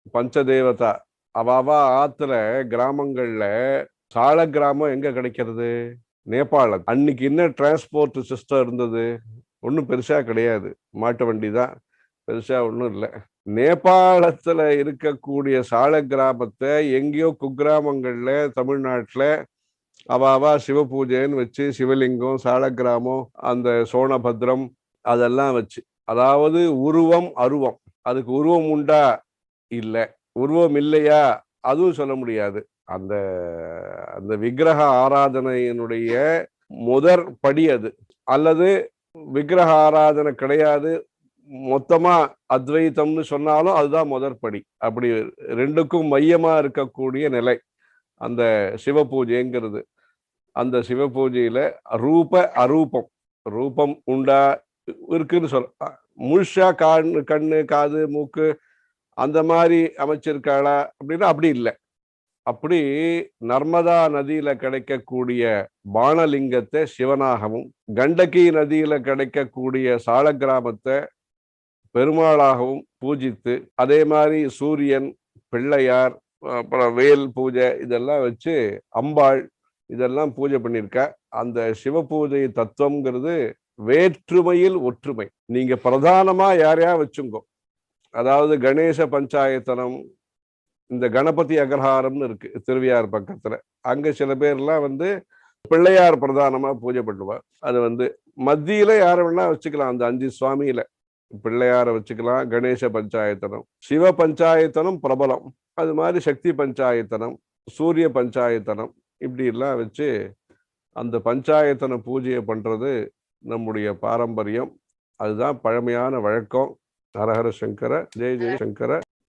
பஞ்சதேவதா அவாவா ஆத்துல கிராமங்கள்ல சால கிராமம் எங்க கிடைக்கிறது நேபாளம் அன்னைக்கு என்ன டிரான்ஸ்போர்ட் சிஸ்டம் இருந்தது ஒன்றும் பெருசா கிடையாது மாட்டு வண்டி தான் பெருசா ஒன்றும் இல்லை நேபாளத்துல இருக்கக்கூடிய சால கிராமத்தை எங்கேயோ குக்கிராமங்கள்ல தமிழ்நாட்டுல அவாவா சிவ பூஜைன்னு வச்சு சிவலிங்கம் சாலக்கிராமம் அந்த சோனபத்ரம் அதெல்லாம் வச்சு அதாவது உருவம் அருவம் அதுக்கு உருவம் உண்டா இல்லை உருவம் இல்லையா அதுவும் சொல்ல முடியாது அந்த அந்த விக்கிரக ஆராதனையினுடைய முதற் படி அது அல்லது விக்கிரக ஆராதனை கிடையாது மொத்தமா அத்வைத்தம்னு சொன்னாலும் அதுதான் முதற் படி அப்படி ரெண்டுக்கும் மையமா இருக்கக்கூடிய நிலை அந்த சிவ பூஜைங்கிறது அந்த சிவ பூஜையில ரூப அரூபம் ரூபம் உண்டா இருக்குன்னு சொல்ல முழுசா கண்ணு கண்ணு காது மூக்கு அந்த மாதிரி அமைச்சிருக்காளா அப்படின்னா அப்படி இல்லை அப்படி நர்மதா நதியில கிடைக்கக்கூடிய பானலிங்கத்தை சிவனாகவும் கண்டகி நதியில கிடைக்கக்கூடிய சாலக்கிராமத்தை பெருமாளாகவும் பூஜித்து அதே மாதிரி சூரியன் பிள்ளையார் அப்புறம் வேல் பூஜை இதெல்லாம் வச்சு அம்பாள் இதெல்லாம் பூஜை பண்ணியிருக்கா அந்த சிவ பூஜை தத்துவம்ங்கிறது வேற்றுமையில் ஒற்றுமை நீங்க பிரதானமா யாரையா வச்சுங்கோ அதாவது கணேச பஞ்சாயத்தனம் இந்த கணபதி அகர்ஹாரம்னு இருக்கு திருவியார் பக்கத்துல அங்க சில பேர்லாம் வந்து பிள்ளையார் பிரதானமா பூஜை பண்ணுவா அது வந்து மத்தியில யாரை வேணா வச்சுக்கலாம் அந்த அஞ்சு சுவாமியில பிள்ளையார வச்சுக்கலாம் கணேச பஞ்சாயத்தனம் சிவ பஞ்சாயத்தனம் பிரபலம் அது மாதிரி சக்தி பஞ்சாயத்தனம் சூரிய பஞ்சாயத்தனம் இப்படி எல்லாம் வச்சு அந்த பஞ்சாயத்தன பூஜையை பண்றது நம்முடைய பாரம்பரியம் அதுதான் பழமையான வழக்கம் ஹரஹர சங்கர ஜெய ஜெய சங்கர